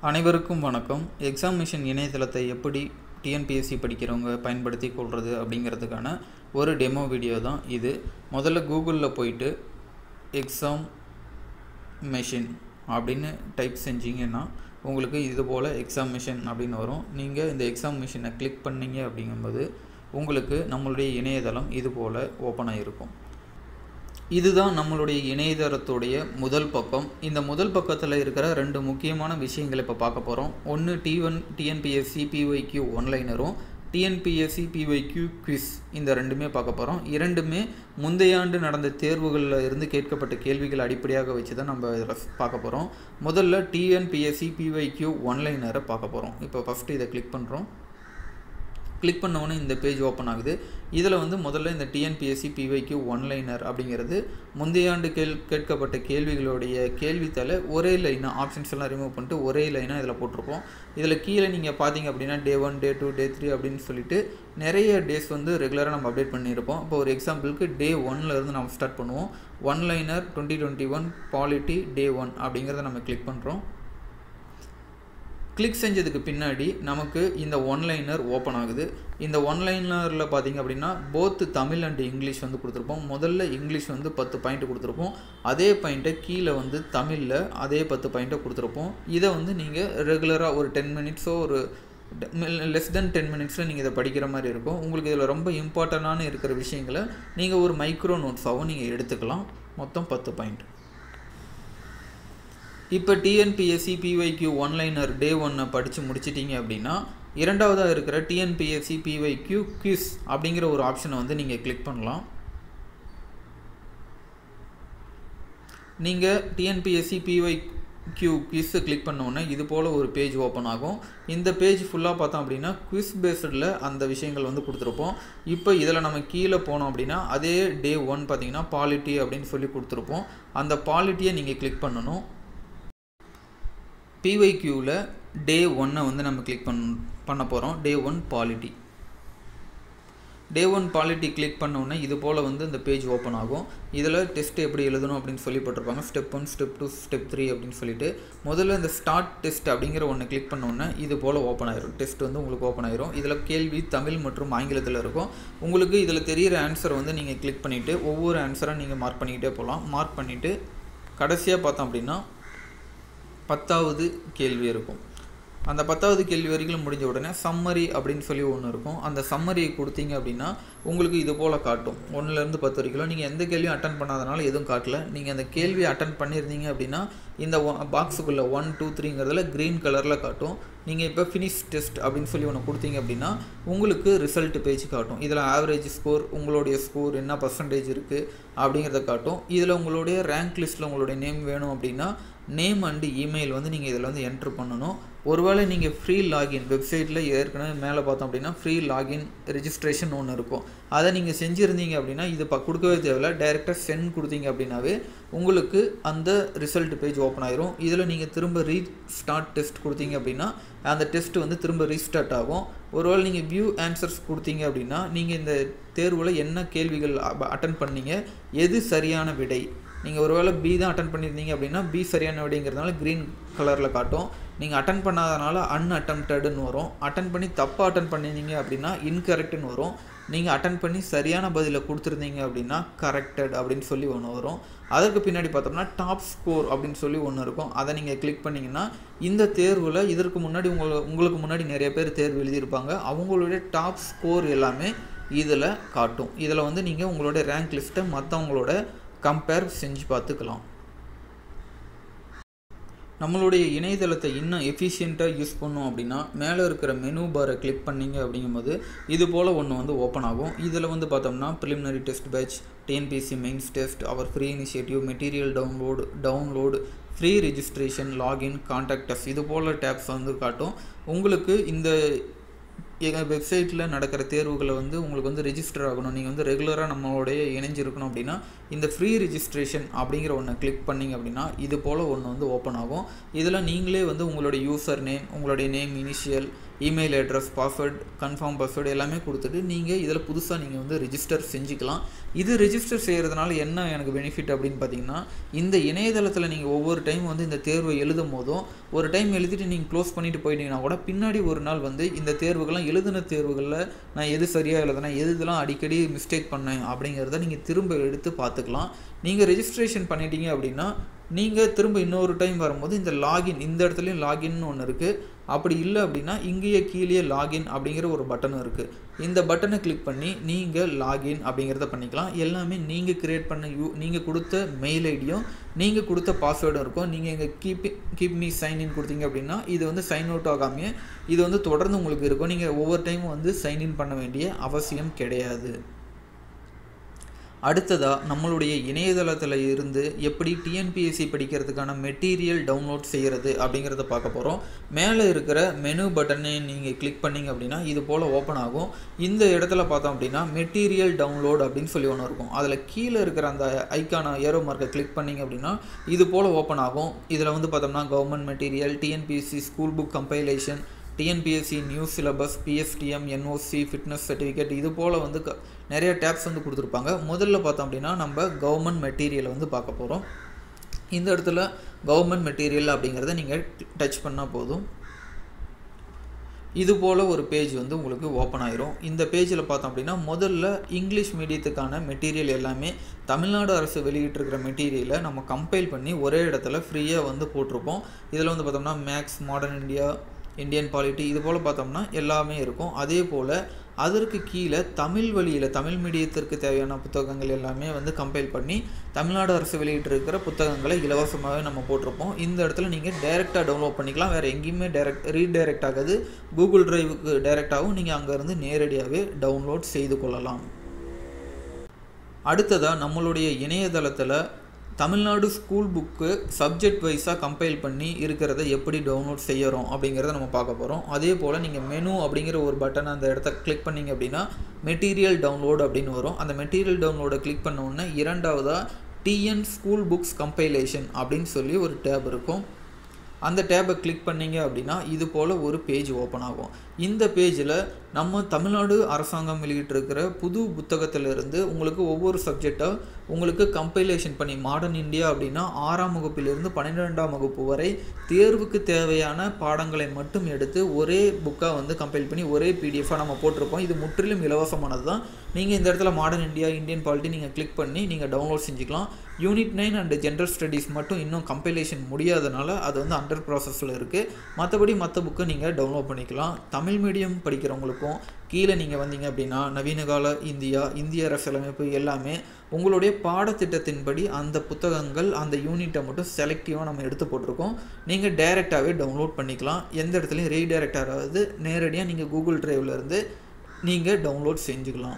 அனைவருக்கும் வணக்கம் எக்ஸாமினேஷன் இணையதளத்தை எப்படி டிஎன்பிஎஸ்சி படிக்கிறவங்க பயன்படுத்தி கொள்வது அப்படிங்கிறதுக்கான ஒரு டெமோ வீடியோ தான் இது முதல்ல கூகுளில் போயிட்டு எக்ஸாம் மெஷின் அப்படின்னு டைப் செஞ்சீங்கன்னா உங்களுக்கு இது போல் எக்ஸாம் மிஷின் அப்படின்னு வரும் நீங்கள் இந்த எக்ஸாம் மிஷினை கிளிக் பண்ணீங்க அப்படிங்கும்போது உங்களுக்கு நம்மளுடைய இணையதளம் இது போல் ஓப்பன் ஆகிருக்கும் இதுதான் நம்மளுடைய இணையதளத்துடைய முதல் பக்கம் இந்த முதல் பக்கத்தில் இருக்கிற ரெண்டு முக்கியமான விஷயங்களை இப்போ பார்க்க போகிறோம் ஒன்று டி ஒன் டிஎன்பிஎஸ்சி பிஒய்க்யூ ஒன்லைனரும் டிஎன்பிஎஸ்சி பிஒய்க்யூ குவிஸ் இந்த ரெண்டுமே பார்க்க போகிறோம் இரண்டுமே முந்தைய ஆண்டு நடந்த தேர்வுகளில் இருந்து கேட்கப்பட்ட கேள்விகள் அடிப்படையாக வச்சு தான் நம்ம இதில் பார்க்க போகிறோம் முதல்ல டிஎன்பிஎஸ்சி பிஒய்க்யூ ஒன்லைனரை பார்க்க போகிறோம் இப்போ ஃபஸ்ட்டு இதை கிளிக் பண்ணுறோம் கிளிக் பண்ணவொன்னே இந்த பேஜ் ஓப்பன் ஆகுது இதில் வந்து முதல்ல இந்த டிஎன்பிஎஸ்சி பிவைக்கு ஒன்லைனர் அப்படிங்கிறது முந்தைய ஆண்டு கேள் கேட்கப்பட்ட கேள்விகளுடைய கேள்வித்தால ஒரே லைனாக ஆப்ஷன்ஸ் எல்லாம் ரிமூவ் பண்ணிட்டு ஒரே லைனாக இதில் போட்டிருப்போம் இதில் கீழே நீங்கள் பார்த்தீங்க அப்படின்னா day one day two day three அப்படின்னு சொல்லிட்டு நிறைய டேஸ் வந்து ரெகுலராக நம்ம அப்டேட் பண்ணியிருப்போம் இப்போ ஒரு எக்ஸாம்பிளுக்கு டே ஒன்ல இருந்து நம்ம ஸ்டார்ட் பண்ணுவோம் one liner twenty twenty one polity day one அப்படிங்கிறத நம்ம கிளிக் பண்ணுறோம் கிளிக் செஞ்சதுக்கு பின்னாடி நமக்கு இந்த ஒன்லைனர் ஓப்பன் ஆகுது இந்த ஒன்லைனரில் பார்த்தீங்க அப்படின்னா போத்து தமிழ் அண்ட் இங்கிலீஷ் வந்து கொடுத்துருப்போம் முதல்ல இங்கிலீஷ் வந்து பத்து பாயிண்ட் கொடுத்துருப்போம் அதே பாயிண்ட்டை கீழே வந்து தமிழில் அதே பத்து பாயிண்ட்டை கொடுத்துருப்போம் இதை வந்து நீங்கள் ரெகுலராக ஒரு டென் மினிட்ஸோ ஒரு லெஸ் தென் டென் மினிட்ஸில் நீங்கள் இதை படிக்கிற மாதிரி இருக்கும் உங்களுக்கு இதில் ரொம்ப இம்பார்ட்டண்டான இருக்கிற விஷயங்களை நீங்கள் ஒரு மைக்ரோ நோட்ஸாகவும் நீங்கள் எடுத்துக்கலாம் மொத்தம் பத்து பாயிண்ட் இப்போ டிஎன்பிஎஸ்சி பிஒய்க்யூ ஒன்லைனர் டே ஒன்னை படித்து முடிச்சிட்டிங்க அப்படின்னா இரண்டாவதாக இருக்கிற டிஎன்பிஎஸ்சி பிஒய்க்யூ குவிஸ் அப்படிங்கிற ஒரு ஆப்ஷனை வந்து நீங்கள் கிளிக் பண்ணலாம் நீங்கள் டிஎன்பிஎஸ்சி பிஒய் கியூ குவிஸை கிளிக் பண்ணோன்னே இது போல் ஒரு பேஜ் ஓப்பன் ஆகும் இந்த பேஜ் ஃபுல்லாக பார்த்தோம் அப்படின்னா குவிஸ் பேஸ்டில் அந்த விஷயங்கள் வந்து கொடுத்துருப்போம் இப்போ இதில் நம்ம கீழே போனோம் அப்படின்னா அதே டே ஒன் பார்த்தீங்கன்னா பாலிட்டி அப்படின்னு சொல்லி கொடுத்துருப்போம் அந்த பாலிட்டியை நீங்கள் கிளிக் பண்ணணும் பிஒய்க்யூவில் டே ஒன்னை வந்து நம்ம கிளிக் பண் பண்ண போகிறோம் day one polity day one polity click பண்ணோன்னே இது போல் வந்து இந்த பேஜ் ஓப்பன் ஆகும் இதில் டெஸ்ட் எப்படி எழுதணும் அப்படின்னு சொல்லி போட்டிருப்பாங்க step one step two step three அப்படின்னு சொல்லிட்டு முதல்ல இந்த ஸ்டார்ட் டெஸ்ட் அப்படிங்கிற ஒன்று கிளிக் பண்ணோன்னே இது போல் ஓப்பன் ஆயிரும் டெஸ்ட் வந்து உங்களுக்கு ஓப்பன் ஆயிரும் இதில் கேள்வி தமிழ் மற்றும் ஆங்கிலத்தில் இருக்கும் உங்களுக்கு இதில் தெரிகிற ஆன்சரை வந்து நீங்கள் கிளிக் பண்ணிவிட்டு ஒவ்வொரு ஆன்சராக நீங்கள் மார்க் பண்ணிக்கிட்டே போகலாம் மார்க் பண்ணிவிட்டு கடைசியாக பார்த்தோம் அப்படின்னா பத்தாவது கேள்வி இருக்கும் அந்த பத்தாவது கேள்வி வரைக்கும் முடிஞ்ச உடனே சம்மரி அப்படின்னு சொல்லி ஒன்று இருக்கும் அந்த சம்மரியை கொடுத்தீங்க அப்படின்னா உங்களுக்கு இது போல் காட்டும் ஒன்றுலேருந்து பத்து வரைக்கும் நீங்கள் எந்த கேள்வியும் அட்டன் பண்ணாதனால எதுவும் காட்டல நீங்கள் அந்த கேள்வியை அட்டன் பண்ணியிருந்தீங்க அப்படின்னா இந்த பாக்ஸுக்குள்ளே ஒன் டூ த்ரீங்கிறதுல க்ரீன் கலரில் காட்டும் நீங்கள் இப்போ ஃபினிஷ் டெஸ்ட் அப்படின்னு சொல்லி ஒன்று கொடுத்தீங்க அப்படின்னா உங்களுக்கு ரிசல்ட் பேஜ் காட்டும் இதில் ஆவரேஜ் ஸ்கோர் உங்களுடைய ஸ்கோர் என்ன பர்சன்டேஜ் இருக்குது அப்படிங்கிறத காட்டும் இதில் உங்களுடைய ரேங்க் லிஸ்ட்டில் உங்களுடைய நேம் வேணும் அப்படின்னா நேம் அண்டு இமெயில் வந்து நீங்கள் இதில் வந்து என்ட்ரு பண்ணணும் ஒருவேளை நீங்கள் ஃப்ரீ லாகின் வெப்சைட்டில் ஏற்கனவே மேலே பார்த்தோம் அப்படின்னா ஃப்ரீ லாகின் ரெஜிஸ்ட்ரேஷன் ஒன்று இருக்கும் அதை நீங்கள் செஞ்சுருந்தீங்க அப்படின்னா இது ப கொடுக்கவே தேவையில்ல டைரெக்டாக சென்ட் கொடுத்தீங்க அப்படின்னாவே உங்களுக்கு அந்த ரிசல்ட் பேஜ் ஓப்பன் ஆயிரும் இதில் நீங்கள் திரும்ப ரீ ஸ்டார்ட் டெஸ்ட் கொடுத்தீங்க அப்படின்னா அந்த டெஸ்ட் வந்து திரும்ப ரீஸ்டார்ட் ஆகும் ஒருவேளை நீங்கள் வியூ ஆன்சர்ஸ் கொடுத்தீங்க அப்படின்னா நீங்கள் இந்த தேர்வில் என்ன கேள்விகள் அட்டன் பண்ணீங்க எது சரியான விடை நீங்கள் ஒருவேளை பி தான் அட்டன் பண்ணியிருந்தீங்க அப்படின்னா பி சரியான விடைங்கிறதுனால க்ரீன் கலரில் காட்டும் நீங்கள் அட்டன் பண்ணாதனால அன் அட்டம்ப்டடுன்னு வரும் அட்டன் பண்ணி தப்பாக அட்டன் பண்ணியிருந்தீங்க அப்படின்னா இன்கரெக்டுன்னு வரும் நீங்கள் அட்டன் பண்ணி சரியான பதிலை கொடுத்துருந்தீங்க அப்படின்னா கரெக்டட் அப்படின்னு சொல்லி ஒன்று வரும் அதற்கு பின்னாடி பார்த்தோம்னா டாப் ஸ்கோர் அப்படின்னு சொல்லி ஒன்று இருக்கும் அதை நீங்கள் கிளிக் பண்ணிங்கன்னா இந்த தேர்வில் இதற்கு முன்னாடி உங்களை உங்களுக்கு முன்னாடி நிறைய பேர் தேர்வு எழுதியிருப்பாங்க அவங்களுடைய டாப் ஸ்கோர் எல்லாமே இதில் காட்டும் இதில் வந்து நீங்கள் உங்களுடைய ரேங்க் லிஸ்ட்டை மற்றவங்களோட கம்பேர் செஞ்சு பார்த்துக்கலாம் நம்மளுடைய இணையதளத்தை இன்னும் எஃபிஷியண்ட்டாக யூஸ் பண்ணோம் அப்படின்னா மேலே இருக்கிற மெனு பாரை கிளிக் பண்ணிங்க அப்படிங்கும்போது இது போல் ஒன்று வந்து ஓப்பன் ஆகும் இதில் வந்து பார்த்தோம்னா preliminary test batch TNPC mains test our free initiative material download download free registration login contact test இது போல் டேப்ஸ் வந்து காட்டும் உங்களுக்கு இந்த எங்கள் வெப்சைட்டில் நடக்கிற தேர்வுகளை வந்து உங்களுக்கு வந்து ரெஜிஸ்டர் ஆகணும் நீங்கள் வந்து ரெகுலராக நம்மளுடைய இணைஞ்சிருக்கணும் அப்படின்னா இந்த ஃப்ரீ ரெஜிஸ்ட்ரேஷன் அப்படிங்கிற ஒன்றை கிளிக் பண்ணிங்க அப்படின்னா இது போல் ஒன்று வந்து ஓப்பன் ஆகும் இதில் நீங்களே வந்து உங்களுடைய யூசர் நேம் உங்களுடைய name initial email address password confirm password எல்லாமே கொடுத்துட்டு நீங்கள் இதில் புதுசாக நீங்கள் வந்து ரிஜிஸ்டர் செஞ்சுக்கலாம் இது ரிஜிஸ்டர் செய்கிறதுனால என்ன எனக்கு பெனிஃபிட் அப்படின்னு பார்த்தீங்கன்னா இந்த இணையதளத்தில் நீங்கள் ஒவ்வொரு டைம் வந்து இந்த தேர்வை எழுதும் போதும் ஒரு டைம் எழுதிட்டு நீங்கள் க்ளோஸ் பண்ணிட்டு போயிட்டீங்கன்னா கூட பின்னாடி ஒரு நாள் வந்து இந்த தேர்வுகள்லாம் எழுதின தேர்வுகளில் நான் எது சரியாக எழுதுனேன் எது இதெல்லாம் அடிக்கடி மிஸ்டேக் பண்ணேன் அப்படிங்கிறத நீங்கள் திரும்ப எடுத்து பார்த்துக்கலாம் நீங்கள் ரெஜிஸ்ட்ரேஷன் பண்ணிட்டீங்க அப்படின்னா நீங்கள் திரும்ப இன்னொரு டைம் வரும்போது இந்த லாகின் இந்த இடத்துலையும் லாகின்னு ஒன்று இருக்குது அப்படி இல்லை அப்படின்னா இங்கேயே கீழே லாகின் அப்படிங்கிற ஒரு பட்டனும் இருக்குது இந்த பட்டனை கிளிக் பண்ணி நீங்கள் லாகின் அப்படிங்கிறத பண்ணிக்கலாம் எல்லாமே நீங்கள் க்ரியேட் பண்ண யூ நீங்கள் கொடுத்த மெயில் ஐடியும் நீங்கள் கொடுத்த பாஸ்வேர்டும் இருக்கும் நீங்கள் இங்கே keep keep me sign in கொடுத்தீங்க அப்படின்னா இது வந்து சைன் அவுட் ஆகாமல் இது வந்து தொடர்ந்து உங்களுக்கு இருக்கும் நீங்கள் ஒவ்வொரு டைமும் வந்து சைன் இன் பண்ண வேண்டிய அவசியம் கிடையாது அடுத்ததாக நம்மளுடைய இணையதளத்தில் இருந்து எப்படி டிஎன்பிஎஸ்சி படிக்கிறதுக்கான மெட்டீரியல் டவுன்லோட் செய்கிறது அப்படிங்கிறத பார்க்க போகிறோம் மேலே இருக்கிற மெனு பட்டனை நீங்கள் கிளிக் பண்ணிங்க அப்படின்னா இது போல் ஓப்பன் ஆகும் இந்த இடத்துல பார்த்தோம் அப்படின்னா மெட்டீரியல் டவுன்லோட் அப்படின்னு சொல்லி ஒன்று இருக்கும் அதில் கீழே இருக்கிற அந்த ஐக்கான ஏரோ மார்க்கை கிளிக் பண்ணிங்க அப்படின்னா இது போல் ஓப்பன் ஆகும் இதில் வந்து பார்த்தோம்னா government material TNPSC school book compilation TNPSC new syllabus PSTM NOC fitness certificate இது போல் வந்து க நிறைய டேப்ஸ் வந்து கொடுத்துருப்பாங்க முதல்ல பார்த்தோம் அப்படின்னா நம்ம கவர்மெண்ட் மெட்டீரியலை வந்து பார்க்க போகிறோம் இந்த இடத்துல கவர்மெண்ட் மெட்டீரியல் அப்படிங்கிறத நீங்கள் டச் பண்ணால் போதும் இது போல் ஒரு பேஜ் வந்து உங்களுக்கு ஓப்பன் ஆயிரும் இந்த பேஜில் பார்த்தோம் அப்படின்னா முதல்ல இங்கிலீஷ் மீடியத்துக்கான மெட்டீரியல் எல்லாமே தமிழ்நாடு அரசு வெளியிட்டிருக்கிற மெட்டீரியலை நம்ம கம்பைல் பண்ணி ஒரே இடத்துல ஃப்ரீயாக வந்து போட்டிருப்போம் இதில் வந்து பார்த்தோம்னா max modern India Indian polity இது போல் பார்த்தோம்னா எல்லாமே இருக்கும் அதே போல் அதற்கு கீழே தமிழ் வழியில் தமிழ் மீடியத்திற்கு தேவையான புத்தகங்கள் எல்லாமே வந்து கம்பைல் பண்ணி தமிழ்நாடு அரசு வெளியிட்டிருக்கிற புத்தகங்களை இலவசமாகவே நம்ம போட்டிருப்போம் இந்த இடத்துல நீங்கள் டைரெக்டாக டவுன்லோட் பண்ணிக்கலாம் வேறு எங்கேயுமே டைரக்ட் ரீடைரக்ட் ஆகாது கூகுள் டிரைவுக்கு டைரெக்டாகவும் நீங்கள் அங்கேருந்து நேரடியாகவே டவுன்லோட் செய்து கொள்ளலாம் அடுத்ததாக நம்மளுடைய இணையதளத்தில் தமிழ்நாடு ஸ்கூல் புக்கு சப்ஜெக்ட் வைஸாக கம்பைல் பண்ணி இருக்கிறத எப்படி டவுன்லோட் செய்யறோம் அப்படிங்கிறத நம்ம பார்க்க போகிறோம் அதே போல் நீங்கள் மெனு அப்படிங்கிற ஒரு பட்டன் அந்த இடத்த கிளிக் பண்ணிங்க அப்படின்னா மெட்டீரியல் டவுன்லோட் அப்படின்னு வரும் அந்த மெட்டீரியல் டவுன்லோடை கிளிக் பண்ண உடனே இரண்டாவதாக டிஎன் ஸ்கூல் புக்ஸ் கம்பைலேஷன் அப்படின்னு சொல்லி ஒரு டேப் இருக்கும் அந்த டேப்பை கிளிக் பண்ணிங்க அப்படின்னா இது போல் ஒரு பேஜ் ஓப்பன் ஆகும் இந்த பேஜில் நம்ம தமிழ்நாடு அரசாங்கம் வெளியிட்டிருக்கிற புது புத்தகத்திலிருந்து உங்களுக்கு ஒவ்வொரு சப்ஜெக்டாக உங்களுக்கு கம்பைலேஷன் பண்ணி மாடர்ன் இந்தியா அப்படின்னா ஆறாம் வகுப்பிலிருந்து பன்னிரெண்டாம் வகுப்பு வரை தேர்வுக்கு தேவையான பாடங்களை மட்டும் எடுத்து ஒரே புக்காக வந்து கம்பைல் பண்ணி ஒரே பிடிஎஃபாக நம்ம போட்டிருப்போம் இது முற்றிலும் இலவசமானது தான் நீங்கள் இந்த இடத்துல மாடர்ன் இந்தியா இந்தியன் பாலிட்டி நீங்கள் கிளிக் பண்ணி நீங்கள் டவுன்லோட் செஞ்சுக்கலாம் unit nine and general studies மட்டும் இன்னும் கம்பைலேஷன் முடியாதனால அது வந்து அண்டர் ப்ராசஸில் இருக்குது மற்றபடி மற்ற புக்கை நீங்கள் டவுன்லோட் பண்ணிக்கலாம் தமிழ் மீடியம் படிக்கிறவங்களுக்கும் கீழே நீங்கள் வந்தீங்க அப்படின்னா நவீன கால இந்தியா இந்திய அரசியலமைப்பு எல்லாமே உங்களுடைய பாடத்திட்டத்தின்படி அந்த புத்தகங்கள் அந்த யூனிட்டை மட்டும் செலக்டிவாக நம்ம எடுத்து போட்டிருக்கோம் நீங்கள் டைரெக்டாகவே டவுன்லோட் பண்ணிக்கலாம் எந்த இடத்துலையும் ரீடைரக்ட் ஆகாது நேரடியாக நீங்கள் கூகுள் ட்ரைவ்லேருந்து நீங்கள் டவுன்லோட் செஞ்சுக்கலாம்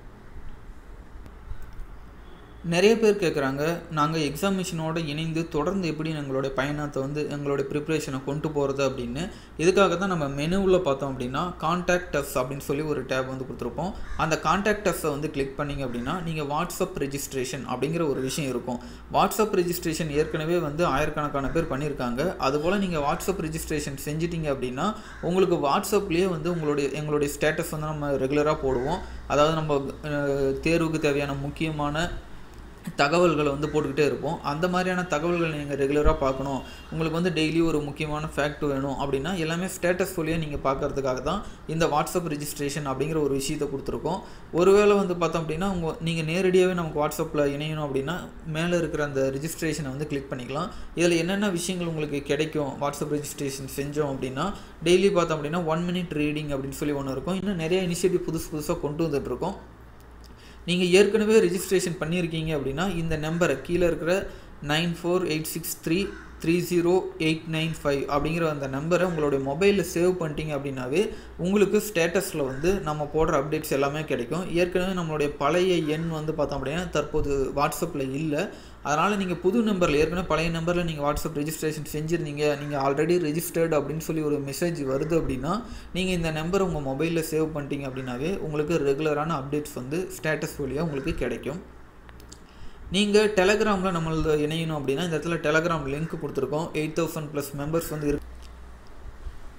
நிறைய பேர் கேட்குறாங்க நாங்கள் எக்ஸாமினேஷனோட இணைந்து தொடர்ந்து எப்படி எங்களுடைய பயணத்தை வந்து எங்களுடைய ப்ரிப்ரேஷனை கொண்டு போகிறது அப்படின்னு இதுக்காக தான் நம்ம மெனுவில் பார்த்தோம் அப்படின்னா கான்டாக்ட் அஸ் அப்படின்னு சொல்லி ஒரு டேப் வந்து கொடுத்துருப்போம் அந்த கான்டாக்ட் அஸ்ஸை வந்து கிளிக் பண்ணிங்க அப்படின்னா நீங்கள் வாட்ஸ்அப் ரெஜிஸ்ட்ரேஷன் அப்படிங்கிற ஒரு விஷயம் இருக்கும் வாட்ஸ்அப் ரெஜிஸ்ட்ரேஷன் ஏற்கனவே வந்து ஆயிரக்கணக்கான பேர் பண்ணியிருக்காங்க அதுபோல் நீங்கள் வாட்ஸ்அப் ரெஜிஸ்ட்ரேஷன் செஞ்சிட்டிங்க அப்படின்னா உங்களுக்கு வாட்ஸ்அப்லேயே வந்து உங்களுடைய எங்களுடைய ஸ்டேட்டஸ் வந்து நம்ம ரெகுலராக போடுவோம் அதாவது நம்ம தேர்வுக்கு தேவையான முக்கியமான தகவல்களை வந்து போட்டுக்கிட்டே இருப்போம் அந்த மாதிரியான தகவல்கள் நீங்கள் ரெகுலராக பார்க்கணும் உங்களுக்கு வந்து டெய்லி ஒரு முக்கியமான ஃபேக்ட் வேணும் அப்படின்னா எல்லாமே ஸ்டேட்டஸ் வழியாக நீங்கள் பார்க்கறதுக்காக தான் இந்த வாட்ஸ்அப் ரெஜிஸ்ட்ரேஷன் அப்படிங்கிற ஒரு விஷயத்தை கொடுத்துருக்கோம் ஒருவேளை வந்து பார்த்தோம் அப்படின்னா உங்கள் நீங்கள் நேரடியாகவே நமக்கு வாட்ஸ்அப்பில் இணையணும் அப்படின்னா மேலே இருக்கிற அந்த ரெஜிஸ்ட்ரேஷனை வந்து கிளிக் பண்ணிக்கலாம் இதில் என்னென்ன விஷயங்கள் உங்களுக்கு கிடைக்கும் வாட்ஸ்அப் ரெஜிஸ்ட்ரேஷன் செஞ்சோம் அப்படின்னா டெய்லி பார்த்தோம் அப்படின்னா ஒன் மினிட் ரீடிங் அப்படின்னு சொல்லி ஒன்று இருக்கும் இன்னும் நிறைய இனிஷியேட்டிவ் புதுசு புதுசாக கொண்டு வந்துட்டுருக்கோம் நீங்கள் ஏற்கனவே ரெஜிஸ்ட்ரேஷன் பண்ணியிருக்கீங்க அப்படின்னா இந்த நம்பரை கீழே இருக்கிற nine four eight six three three zero eight nine five அப்படிங்கிற அந்த நம்பரை உங்களுடைய மொபைலில் சேவ் பண்ணிட்டீங்க அப்படின்னாவே உங்களுக்கு ஸ்டேட்டஸில் வந்து நம்ம போடுற அப்டேட்ஸ் எல்லாமே கிடைக்கும் ஏற்கனவே நம்மளுடைய பழைய எண் வந்து பார்த்தோம் அப்படின்னா தற்போது வாட்ஸ்அப்பில் இல்லை அதனால் நீங்கள் புது நம்பரில் ஏற்கனவே பழைய நம்பரில் நீங்கள் வாட்ஸ்அப் ரெஜிஸ்ட்ரேஷன் செஞ்சுருந்தீங்க நீங்கள் ஆல்ரெடி ரெஜிஸ்டர்டு அப்படின்னு சொல்லி ஒரு மெசேஜ் வருது அப்படின்னா நீங்கள் இந்த நம்பரை உங்கள் மொபைலில் சேவ் பண்ணிட்டீங்க அப்படின்னாவே உங்களுக்கு ரெகுலரான அப்டேட்ஸ் வந்து ஸ்டேட்டஸ் வழியாக உங்களுக்கு கிடைக்கும் நீங்கள் டெலகிராமில் நம்மளது இணையணும் அப்படின்னா இந்த இடத்துல டெலகிராம் லிங்க் கொடுத்துருக்கோம் எயிட் தௌசண்ட் ப்ளஸ் மெம்பர்ஸ் வந்து இருக்கு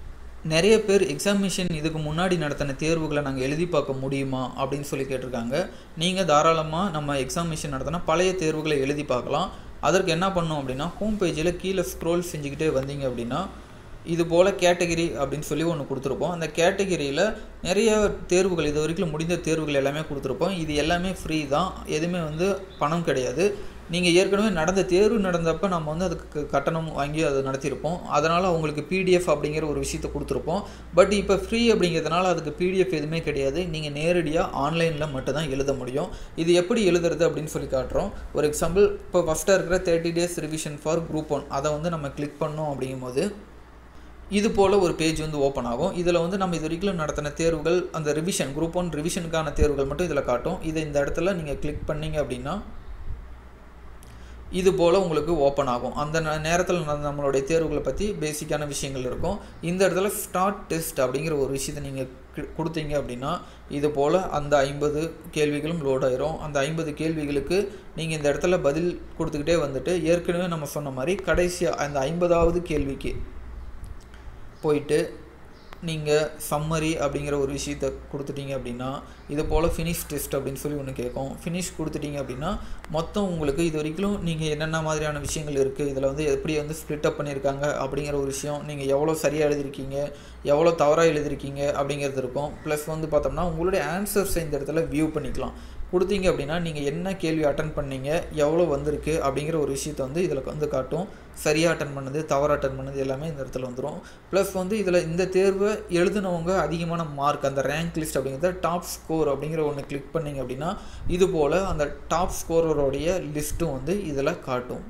நிறைய பேர் எக்ஸாமினேஷன் இதுக்கு முன்னாடி நடத்தின தேர்வுகளை நாங்கள் எழுதி பார்க்க முடியுமா அப்படின்னு சொல்லி கேட்டிருக்காங்க நீங்கள் தாராளமாக நம்ம எக்ஸாமினேஷன் நடத்தின பழைய தேர்வுகளை எழுதி பார்க்கலாம் அதற்கு என்ன பண்ணோம் அப்படின்னா ஹோம் பேஜில் கீழே ஸ்க்ரோல் செஞ்சுக்கிட்டே வந்தீங்க அப்படின்னா இது போல் கேட்டகிரி அப்படின்னு சொல்லி ஒன்று கொடுத்துருப்போம் அந்த கேட்டகிரியில் நிறைய தேர்வுகள் இது வரைக்கும் முடிந்த தேர்வுகள் எல்லாமே கொடுத்துருப்போம் இது எல்லாமே ஃப்ரீ தான் எதுவுமே வந்து பணம் கிடையாது நீங்கள் ஏற்கனவே நடந்த தேர்வு நடந்தப்போ நம்ம வந்து அதுக்கு கட்டணம் வாங்கி அதை நடத்தியிருப்போம் அதனால் உங்களுக்கு பிடிஎஃப் அப்படிங்கிற ஒரு விஷயத்தை கொடுத்துருப்போம் பட் இப்போ ஃப்ரீ அப்படிங்கிறதுனால அதுக்கு பிடிஎஃப் எதுவுமே கிடையாது நீங்கள் நேரடியாக ஆன்லைனில் மட்டும்தான் எழுத முடியும் இது எப்படி எழுதுறது அப்படின்னு சொல்லி காட்டுறோம் ஒரு எக்ஸாம்பிள் இப்போ ஃபஸ்ட்டாக இருக்கிற thirty days revision for group one அதை வந்து நம்ம கிளிக் பண்ணோம் அப்படிங்கும்போது இது போல் ஒரு பேஜ் வந்து ஓப்பன் ஆகும் இதில் வந்து நம்ம இது வரைக்கும் நடத்தின தேர்வுகள் அந்த ரிவிஷன் குரூப் ஒன் ரிவிஷனுக்கான தேர்வுகள் மட்டும் இதில் காட்டும் இதை இந்த இடத்துல நீங்கள் கிளிக் பண்ணீங்க அப்படின்னா இது போல் உங்களுக்கு ஓப்பன் ஆகும் அந்த நேரத்தில் நம்மளுடைய தேர்வுகளை பற்றி பேசிக்கான விஷயங்கள் இருக்கும் இந்த இடத்துல ஸ்டார்ட் டெஸ்ட் அப்படிங்கிற ஒரு விஷயத்தை நீங்கள் கொடுத்தீங்க அப்படின்னா இது போல் அந்த ஐம்பது கேள்விகளும் லோட் ஆயிரும் அந்த ஐம்பது கேள்விகளுக்கு நீங்கள் இந்த இடத்துல பதில் கொடுத்துக்கிட்டே வந்துட்டு ஏற்கனவே நம்ம சொன்ன மாதிரி கடைசியாக அந்த ஐம்பதாவது கேள்விக்கு போயிட்டு நீங்கள் சம்மரி அப்படிங்கிற ஒரு விஷயத்த கொடுத்துட்டீங்க அப்படின்னா இது போல் ஃபினிஷ் டெஸ்ட் அப்படின்னு சொல்லி ஒன்று கேட்கும் ஃபினிஷ் கொடுத்துட்டீங்க அப்படின்னா மொத்தம் உங்களுக்கு இது வரைக்கும் நீங்கள் என்னென்ன மாதிரியான விஷயங்கள் இருக்குது இதில் வந்து எப்படி வந்து ஸ்ப்ளிட் அப் பண்ணியிருக்காங்க அப்படிங்கிற ஒரு விஷயம் நீங்கள் எவ்வளோ சரியாக எழுதிருக்கீங்க எவ்வளோ தவறாக எழுதிருக்கீங்க அப்படிங்கிறது இருக்கும் ப்ளஸ் வந்து பார்த்தோம்னா உங்களுடைய ஆன்சர்ஸை இந்த இடத்துல வியூ பண்ணிக்கலாம் கொடுத்தீங்க அப்படின்னா நீங்கள் என்ன கேள்வி அட்டன் பண்ணீங்க எவ்வளோ வந்திருக்கு அப்படிங்கிற ஒரு விஷயத்தை வந்து இதில் வந்து காட்டும் சரியாக அட்டன் பண்ணது தவறு அட்டன் பண்ணது எல்லாமே இந்த இடத்துல வந்துடும் ப்ளஸ் வந்து இதில் இந்த தேர்வை எழுதினவங்க அதிகமான மார்க் அந்த ரேங்க் லிஸ்ட் அப்படிங்கிறத டாப் ஸ்கோர் அப்படிங்கிற ஒன்று கிளிக் பண்ணிங்க அப்படின்னா இது போல் அந்த டாப் ஸ்கோரோடைய லிஸ்ட்டும் வந்து இதில் காட்டும்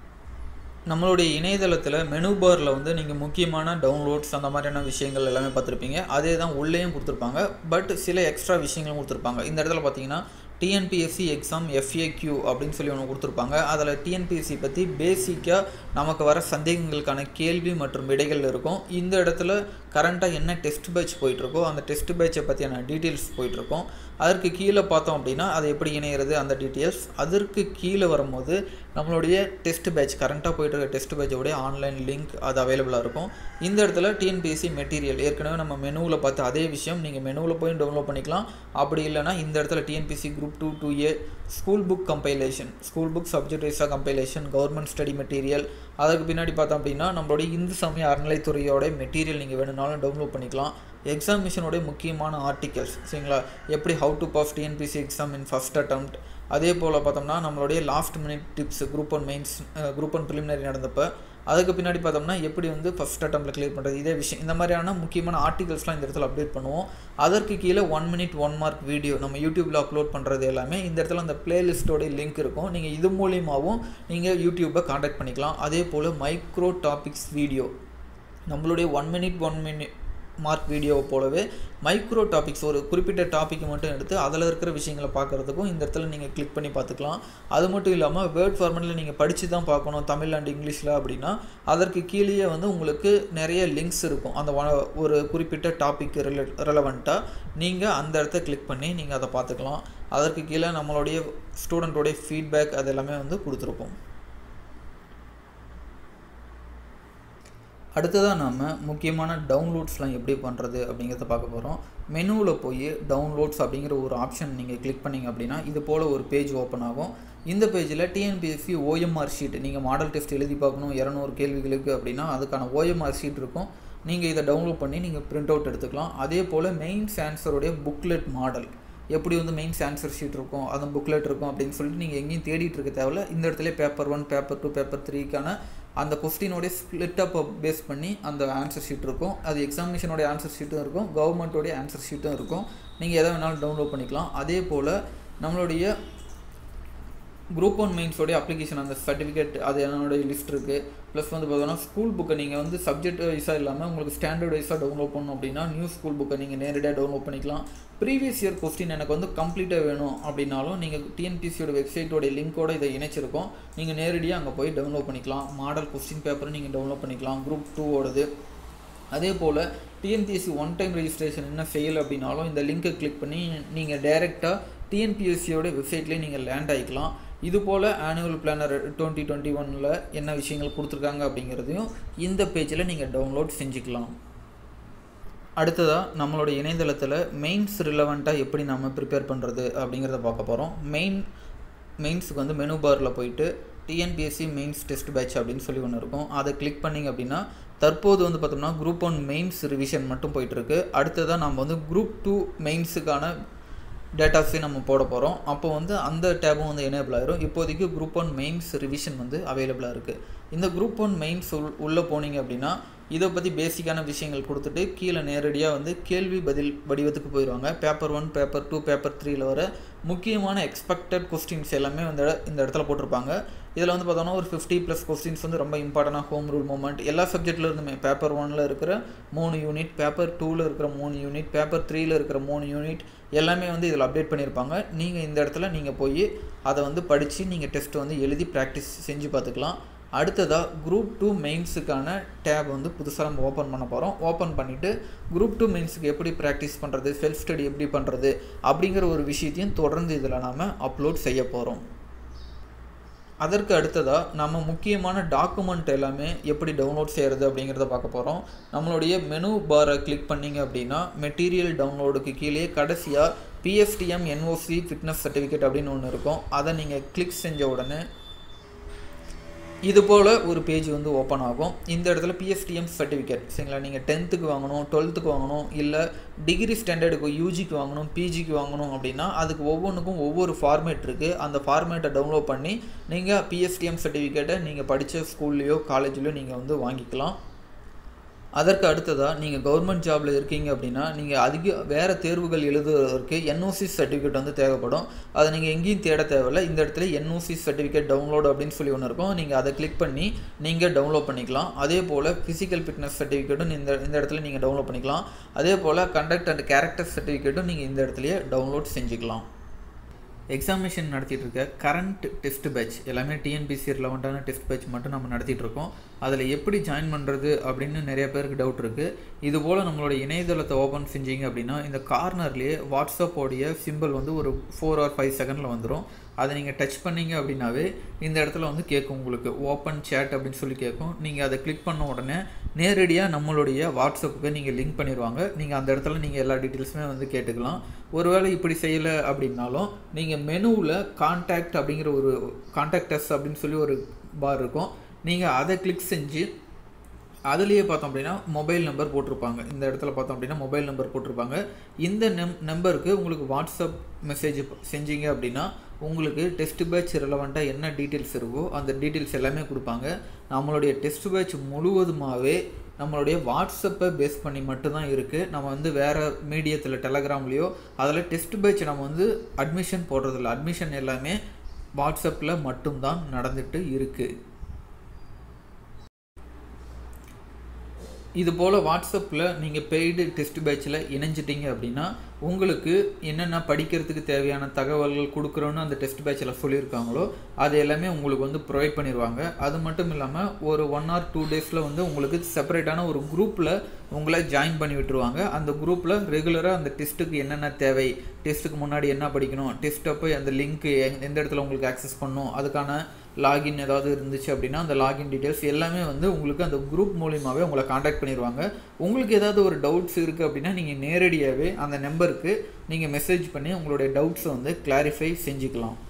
நம்மளுடைய இணையதளத்தில் மெனு பாரில் வந்து நீங்கள் முக்கியமான டவுன்லோட்ஸ் அந்த மாதிரியான விஷயங்கள் எல்லாமே பார்த்துருப்பீங்க அதே தான் உள்ளேயும் கொடுத்துருப்பாங்க பட் சில எக்ஸ்ட்ரா விஷயங்களும் கொடுத்துருப்பாங்க இந்த இடத்துல பார்த்தீங்கன்னா டிஎன்பிஎஸ்சி எக்ஸாம் எஃப்ஏக்யூ அப்படின்னு சொல்லி ஒன்று கொடுத்துருப்பாங்க அதில் டிஎன்பிஎஸ்சி பற்றி பேசிக்காக நமக்கு வர சந்தேகங்களுக்கான கேள்வி மற்றும் விடைகள் இருக்கும் இந்த இடத்துல கரண்ட்டாக என்ன டெஸ்ட் பேட்ச் போயிட்டுருக்கோ அந்த டெஸ்ட் பேட்சை பற்றியான டீட்டெயில்ஸ் போயிட்டுருக்கோம் அதற்கு கீழே பார்த்தோம் அப்படின்னா அது எப்படி இணையிறது அந்த டீட்டெயில்ஸ் அதற்கு கீழே வரும்போது நம்மளுடைய டெஸ்ட் பேட்ச் கரண்ட்டாக போயிட்டு இருக்க டெஸ்ட் பேட்சோடைய ஆன்லைன் லிங்க் அது அவைலபிளாக இருக்கும் இந்த இடத்துல டிஎன்பிஎஸ்சி மெட்டீரியல் ஏற்கனவே நம்ம மெனுவில் பார்த்து அதே விஷயம் நீங்கள் மெனுவில் போய் டவுன்லோட் பண்ணிக்கலாம் அப்படி இல்லைனா இந்த இடத்துல TNPSC group two two A school book compilation school book subject வைஸாக கம்பைலேஷன் கவர்மெண்ட் ஸ்டடி மெட்டீரியல் அதுக்கு பின்னாடி பார்த்தோம் அப்படின்னா நம்மளுடைய இந்து சமய அறநிலைத்துறையோட மெட்டீரியல் நீங்கள் வேணும்னாலும் டவுன்லோட் பண்ணிக்கலாம் எக்ஸாமினேஷனோடைய முக்கியமான ஆர்டிகல்ஸ் சரிங்களா எப்படி how to pass TNPSC exam in first attempt அதே போல் பார்த்தோம்னா நம்மளுடைய last minute tips group one mains group one preliminary நடந்தப்போ அதுக்கு பின்னாடி பார்த்தோம்னா எப்படி வந்து ஃபஸ்ட் அட்டம்ப்டில் கிளியர் பண்ணுறது இதே விஷயம் இந்த மாதிரியான முக்கியமான ஆர்டிகல்ஸ்லாம் இந்த இடத்துல அப்டேட் பண்ணுவோம் அதற்கு கீழே one minute one mark video நம்ம யூடியூப்பில் அப்லோட் பண்ணுறது எல்லாமே இந்த இடத்துல அந்த பிளேலிஸ்ட்டோடைய லிங்க் இருக்கும் நீங்கள் இது மூலியமாகவும் நீங்கள் யூடியூப்பை காண்டாக்ட் பண்ணிக்கலாம் அதே போல் மைக்ரோ டாபிக்ஸ் வீடியோ நம்மளுடைய one minute one minute mark வீடியோவை போலவே மைக்ரோ டாபிக்ஸ் ஒரு குறிப்பிட்ட டாபிக் மட்டும் எடுத்து அதில் இருக்கிற விஷயங்களை பார்க்குறதுக்கும் இந்த இடத்துல நீங்கள் கிளிக் பண்ணி பார்த்துக்கலாம் அது மட்டும் இல்லாமல் வேர்ட் ஃபார்மெட்டில் நீங்கள் படித்து தான் பார்க்கணும் தமிழ் அண்ட் இங்கிலீஷில் அப்படின்னா அதற்கு கீழேயே வந்து உங்களுக்கு நிறைய லிங்க்ஸ் இருக்கும் அந்த ஒரு குறிப்பிட்ட டாபிக் ரிலே ரெலவெண்ட்டாக நீங்கள் அந்த இடத்த கிளிக் பண்ணி நீங்கள் அதை பார்த்துக்கலாம் அதற்கு கீழே நம்மளுடைய ஸ்டூடெண்ட்டோடைய ஃபீட்பேக் அது எல்லாமே வந்து கொடுத்துருப்போம் அடுத்ததாக நாம் முக்கியமான டவுன்லோட்ஸ்லாம் எப்படி பண்ணுறது அப்படிங்கிறத பார்க்க போகிறோம் மெனுவில் போய் டவுன்லோட்ஸ் அப்படிங்கிற ஒரு ஆப்ஷன் நீங்கள் கிளிக் பண்ணிங்க அப்படின்னா இது போல் ஒரு பேஜ் ஓப்பன் ஆகும் இந்த பேஜில் டிஎன்பிஎஸ்சி ஓஎம்ஆர் ஷீட் நீங்கள் மாடல் டெஸ்ட் எழுதி பார்க்கணும் இரநூறு கேள்விகளுக்கு அப்படின்னா அதுக்கான ஓஎம்ஆர் ஷீட் இருக்கும் நீங்கள் இதை டவுன்லோட் பண்ணி நீங்கள் பிரிண்ட் அவுட் எடுத்துக்கலாம் அதே போல் மெயின்ஸ் ஆன்சருடைய புக்லெட் மாடல் எப்படி வந்து மெயின்ஸ் ஆன்சர் ஷீட் இருக்கும் அந்த புக்லெட் இருக்கும் அப்படின்னு சொல்லிட்டு நீங்கள் எங்கேயும் தேடிட்டு இருக்க தேவையில்ல இந்த இடத்துல paper one paper two paper த்ரீக்கான அந்த கொஸ்டினோடைய ஸ்ப்ளிட் அப்பை பேஸ் பண்ணி அந்த ஆன்சர் ஷீட் இருக்கும் அது எக்ஸாமினேஷனோடைய ஆன்சர் ஷீட்டும் இருக்கும் கவர்மெண்ட்டோடைய ஆன்சர் ஷீட்டும் இருக்கும் நீங்கள் எதை வேணாலும் டவுன்லோட் பண்ணிக்கலாம் அதே போல் நம்மளுடைய குரூப் ஒன் மெயின்ஸோடைய அப்ளிகேஷன் அந்த சர்டிஃபிகேட் அது என்னோடைய லிஸ்ட் இருக்குது ப்ளஸ் வந்து பார்த்தோன்னா ஸ்கூல் புக்கை நீங்கள் வந்து சப்ஜெக்ட் வைஸாக இல்லாமல் உங்களுக்கு ஸ்டாண்டர்ட் வைஸாக டவுன்லோட் பண்ணணும் அப்படின்னா நியூ ஸ்கூல் புக்கை நீங்கள் நேரடியாக டவுன்லோட் பண்ணிக்கலாம் ப்ரீவியஸ் இயர் கொஸ்டின் எனக்கு வந்து கம்ப்ளீட்டாக வேணும் அப்படின்னாலும் நீங்கள் டிஎன்பிசியோட வெப்சைட்டோட லிங்க்கோட இதை இணைச்சிருக்கோம் நீங்கள் நேரடியாக அங்கே போய் டவுன்லோட் பண்ணிக்கலாம் மாடல் கொஸ்டின் பேப்பரை நீங்கள் டவுன்லோட் பண்ணிக்கலாம் குரூப் டூவோடது அதே போல் டிஎன்பிஎஸ்சி ஒன் டைம் ரெஜிஸ்ட்ரேஷன் என்ன ஃபெயில் அப்படின்னாலும் இந்த லிங்க்கை கிளிக் பண்ணி நீங்கள் டைரெக்டாக டிஎன்பிஎஸ்சியோட வெப்சைட்லேயே நீங்கள் லேண்ட் ஆகிக்கலாம் இது போல் ஆனுவல் பிளானர் டுவெண்ட்டி டுவெண்ட்டி ஒனில் என்ன விஷயங்கள் கொடுத்துருக்காங்க அப்படிங்கிறதையும் இந்த பேஜில் நீங்கள் டவுன்லோட் செஞ்சுக்கலாம் அடுத்ததாக நம்மளோட இணையதளத்தில் மெயின்ஸ் ரிலவெண்ட்டாக எப்படி நம்ம ப்ரிப்பேர் பண்ணுறது அப்படிங்கிறத பார்க்க போகிறோம் மெயின் மெயின்ஸுக்கு வந்து மெனு பாரில் போயிட்டு டிஎன்பிஎஸ்சி மெயின்ஸ் டெஸ்ட் பேட்ச் அப்படின்னு சொல்லி ஒன்று இருக்கும் அதை கிளிக் பண்ணிங்க அப்படின்னா தற்போது வந்து பார்த்தோம்னா குரூப் ஒன் மெயின்ஸ் ரிவிஷன் மட்டும் போயிட்டுருக்கு அடுத்ததாக நம்ம வந்து குரூப் டூ மெயின்ஸுக்கான டேட்டாஸையும் நம்ம போட போகிறோம் அப்போ வந்து அந்த டேபும் வந்து எனேபிள் ஆயிரும் இப்போதைக்கு குரூப் ஒன் மெயின்ஸ் ரிவிஷன் வந்து அவைலபிளாக இருக்குது இந்த குரூப் ஒன் மெயின்ஸ் உள் உள்ளே போனீங்க அப்படின்னா இதை பற்றி பேசிக்கான விஷயங்கள் கொடுத்துட்டு கீழே நேரடியாக வந்து கேள்வி பதில் வடிவத்துக்கு போயிடுவாங்க paper one paper two paper த்ரீல வர முக்கியமான எக்ஸ்பெக்டட் கொஸ்டின்ஸ் எல்லாமே வந்து இந்த இடத்துல போட்டிருப்பாங்க இதில் வந்து பார்த்தோன்னா ஒரு ஃபிஃப்டி ப்ளஸ் கொஸ்டின்ஸ் வந்து ரொம்ப இம்பார்ட்டண்டாக ஹோம் ரூல் மூமெண்ட் எல்லா சப்ஜெக்டில் இருந்துமே பேப்பர் ஒனில் இருக்கிற மூணு யூனிட் பேப்பர் டூவில் இருக்கிற மூணு யூனிட் பேப்பர் த்ரீயில் இருக்கிற மூணு யூனிட் எல்லாமே வந்து இதில் அப்டேட் பண்ணியிருப்பாங்க நீங்கள் இந்த இடத்துல நீங்கள் போய் அதை வந்து படித்து நீங்கள் டெஸ்ட் வந்து எழுதி ப்ராக்டிஸ் செஞ்சு பார்த்துக்கலாம் அடுத்ததாக குரூப் டூ மெயின்ஸுக்கான டேப் வந்து புதுசாக நம்ம ஓப்பன் பண்ண போகிறோம் ஓப்பன் பண்ணிவிட்டு குரூப் டூ மெயின்ஸுக்கு எப்படி ப்ராக்டிஸ் பண்ணுறது செல்ஃப் ஸ்டடி எப்படி பண்ணுறது அப்படிங்கிற ஒரு விஷயத்தையும் தொடர்ந்து இதில் நாம் அப்லோட் செய்ய போகிறோம் அதற்கு அடுத்ததாக நம்ம முக்கியமான டாக்குமெண்ட் எல்லாமே எப்படி டவுன்லோட் செய்கிறது அப்படிங்கிறத பார்க்க போகிறோம் நம்மளுடைய மெனு பாரை கிளிக் பண்ணிங்க அப்படின்னா மெட்டீரியல் டவுன்லோடுக்கு கீழே கடைசியாக பிஎஸ்டிஎம் என்ஓசி ஃபிட்னஸ் சர்டிஃபிகேட் அப்படின்னு ஒன்று இருக்கும் அதை நீங்கள் கிளிக் செஞ்ச உடனே இது போல் ஒரு பேஜ் வந்து ஓப்பன் ஆகும் இந்த இடத்துல பிஎஸ்டிஎம் சர்டிஃபிகேட் சரிங்களா நீங்கள் டென்த்துக்கு வாங்கணும் டுவெல்த்துக்கு வாங்கணும் இல்லை டிகிரி ஸ்டாண்டர்டுக்கு யூஜிக்கு வாங்கணும் பிஜிக்கு வாங்கணும் அப்படின்னா அதுக்கு ஒவ்வொன்றுக்கும் ஒவ்வொரு ஃபார்மேட் இருக்குது அந்த ஃபார்மேட்டை டவுன்லோட் பண்ணி நீங்கள் பிஎஸ்டிஎம் சர்டிஃபிகேட்டை நீங்கள் படித்த ஸ்கூல்லையோ காலேஜ்லையோ நீங்கள் வந்து வாங்கிக்கலாம் அதற்கு அடுத்ததாக நீங்கள் கவர்மெண்ட் ஜாபில் இருக்கீங்க அப்படின்னா நீங்கள் அதிக வேறு தேர்வுகள் எழுதுவதற்கு என்ஓசி சர்டிஃபிகேட் வந்து தேவைப்படும் அதை நீங்கள் எங்கேயும் தேட தேவையில்லை இந்த இடத்துல என்ஓசி சர்டிஃபிகேட் டவுன்லோட் அப்படின்னு சொல்லி ஒன்று இருக்கும் நீங்கள் அதை கிளிக் பண்ணி நீங்கள் டவுன்லோட் பண்ணிக்கலாம் அதே போல் ஃபிசிக்கல் ஃபிட்னஸ் சர்டிஃபிகேட்டும் இந்த இந்த இடத்துல நீங்கள் டவுன்லோட் பண்ணிக்கலாம் அதே போல் கண்டக்ட் அண்ட் கேரக்டர் சர்டிஃபிகேட்டும் நீங்கள் இந்த இடத்துலையே டவுன்லோட் செஞ்சுக்கலாம் எக்ஸாமினேஷன் நடத்திட்டு இருக்க கரண்ட் டெஸ்ட் பேட்ச் எல்லாமே டிஎன்பிசி ரிலவெண்ட்டான டெஸ்ட் பேட்ச் மட்டும் நம்ம நடத்திட்டு இருக்கோம் அதில் எப்படி ஜாயின் பண்ணுறது அப்படின்னு நிறைய பேருக்கு டவுட் இருக்குது இது போல் நம்மளோட இணையதளத்தை ஓப்பன் செஞ்சீங்க அப்படின்னா இந்த கார்னர்லேயே வாட்ஸ்அப்போடைய சிம்பிள் வந்து ஒரு ஃபோர் ஆர் ஃபைவ் செகண்டில் வந்துடும் அதை நீங்கள் டச் பண்ணிங்க அப்படின்னாவே இந்த இடத்துல வந்து கேட்கும் உங்களுக்கு ஓப்பன் சேட் அப்படின்னு சொல்லி கேட்கும் நீங்கள் அதை கிளிக் பண்ண உடனே நேரடியாக நம்மளுடைய வாட்ஸ்அப்புக்கு நீங்கள் லிங்க் பண்ணிடுவாங்க நீங்கள் அந்த இடத்துல நீங்கள் எல்லா டீட்டெயில்ஸுமே வந்து கேட்டுக்கலாம் ஒருவேளை இப்படி செய்யலை அப்படின்னாலும் நீங்கள் மெனுவில் கான்டாக்ட் அப்படிங்கிற ஒரு கான்டாக்டஸ் அப்படின்னு சொல்லி ஒரு பார் இருக்கும் நீங்கள் அதை கிளிக் செஞ்சு அதுலேயே பார்த்தோம் அப்படின்னா மொபைல் நம்பர் போட்டிருப்பாங்க இந்த இடத்துல பார்த்தோம் அப்படின்னா மொபைல் நம்பர் போட்டிருப்பாங்க இந்த நெம் நம்பருக்கு உங்களுக்கு வாட்ஸ்அப் மெசேஜ் செஞ்சீங்க அப்படின்னா உங்களுக்கு டெஸ்ட் பேட்ச் ரிலவெண்ட்டாக என்ன டீட்டெயில்ஸ் இருக்கோ அந்த டீட்டெயில்ஸ் எல்லாமே கொடுப்பாங்க நம்மளுடைய டெஸ்ட் பேட்ச் முழுவதுமாகவே நம்மளுடைய வாட்ஸ்அப்பை பேஸ் பண்ணி மட்டும்தான் இருக்குது நம்ம வந்து வேறு மீடியத்தில் டெலகிராம்லேயோ அதில் டெஸ்ட் பேட்ச் நம்ம வந்து அட்மிஷன் போடுறதில்ல அட்மிஷன் எல்லாமே வாட்ஸ்அப்பில் மட்டும்தான் நடந்துட்டு இருக்குது இது போல் வாட்ஸ்அப்பில் நீங்கள் பெய்டு டெஸ்ட் பேட்சில் இணைஞ்சிட்டிங்க அப்படின்னா உங்களுக்கு என்னென்ன படிக்கிறதுக்கு தேவையான தகவல்கள் கொடுக்குறோன்னு அந்த டெஸ்ட் பேட்சில் சொல்லியிருக்காங்களோ அது எல்லாமே உங்களுக்கு வந்து ப்ரொவைட் பண்ணிடுவாங்க அது மட்டும் இல்லாமல் ஒரு ஒன் ஆர் டூ டேஸில் வந்து உங்களுக்கு செப்பரேட்டான ஒரு குரூப்பில் உங்களை ஜாயின் பண்ணி விட்டுருவாங்க அந்த குரூப்பில் ரெகுலராக அந்த டெஸ்ட்டுக்கு என்னென்ன தேவை டெஸ்ட்டுக்கு முன்னாடி என்ன படிக்கணும் டெஸ்ட் அப்போ அந்த லிங்க்கு எந்த இடத்துல உங்களுக்கு ஆக்சஸ் பண்ணணும் அதுக்கான லாகின் ஏதாவது இருந்துச்சு அப்படின்னா அந்த லாகின் டீட்டெயில்ஸ் எல்லாமே வந்து உங்களுக்கு அந்த குரூப் மூலியமாகவே உங்களை காண்டாக்ட் பண்ணிடுவாங்க உங்களுக்கு ஏதாவது ஒரு டவுட்ஸ் இருக்குது அப்படின்னா நீங்கள் நேரடியாகவே அந்த நம்பருக்கு நீங்கள் மெசேஜ் பண்ணி உங்களுடைய டவுட்ஸை வந்து கிளாரிஃபை செஞ்சுக்கலாம்